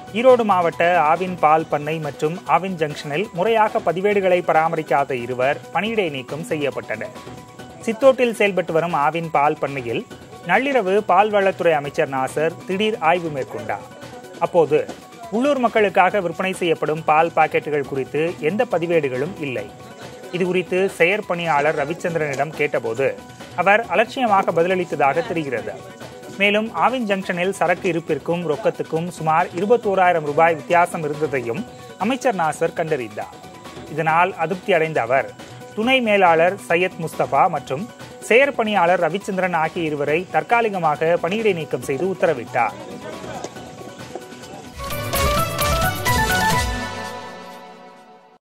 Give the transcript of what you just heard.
ஈரோடு மாவட்ட ஆவின் பால் பண்ணை மற்றும் ஆவின் ஜங்ஷனில் முறையாக பதிவேடுகளை பராமரிக்காத இருவர் பணியிடை நீக்கம் செய்யப்பட்டனர் சித்தோட்டில் செயல்பட்டு வரும் ஆவின் பால் பண்ணையில் நள்ளிரவு பால்வளத்துறை அமைச்சர் நாசர் திடீர் ஆய்வு மேற்கொண்டார் அப்போது உள்ளூர் மக்களுக்காக விற்பனை செய்யப்படும் பால் பாக்கெட்டுகள் குறித்து எந்த பதிவேடுகளும் இல்லை இது குறித்து செயற்பணியாளர் ரவிச்சந்திரனிடம் கேட்டபோது அவர் அலட்சியமாக பதிலளித்ததாக தெரிகிறது மேலும் ஆவின் ஜங்ஷனில் சரக்கு இருப்பிற்கும் ரொக்கத்துக்கும் சுமார் இருபத்தோராயிரம் ரூபாய் வித்தியாசம் இருந்ததையும் அமைச்சர் நாசர் கண்டறிந்தார் இதனால் அதிருப்தி அடைந்த அவர் துணை மேலாளர் சையத் முஸ்தபா மற்றும் செயற்பணியாளர் ரவிச்சந்திரன் ஆகிய இருவரை தற்காலிகமாக பணியிடை நீக்கம் செய்து உத்தரவிட்டார்